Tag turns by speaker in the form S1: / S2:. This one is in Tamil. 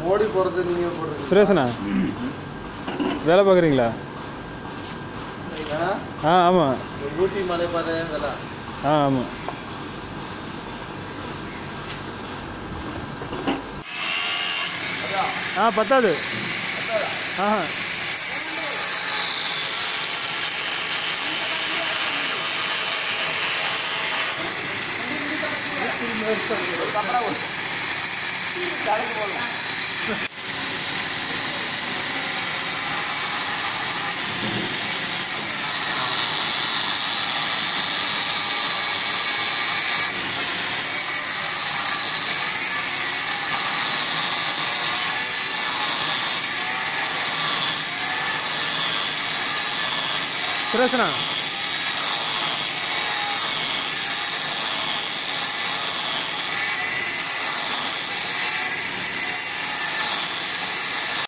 S1: மோடி போகிறது நீங்கள் போடுறீங்க
S2: சுரேஷண்ணா வேலை பார்க்குறீங்களா ஆ ஆமாம்
S1: ஊட்டி மலைப்பாதை இதெல்லாம்
S2: ஆ ஆமாம் ஆ பத்தாது ஆஹா சுரேஷண்ணா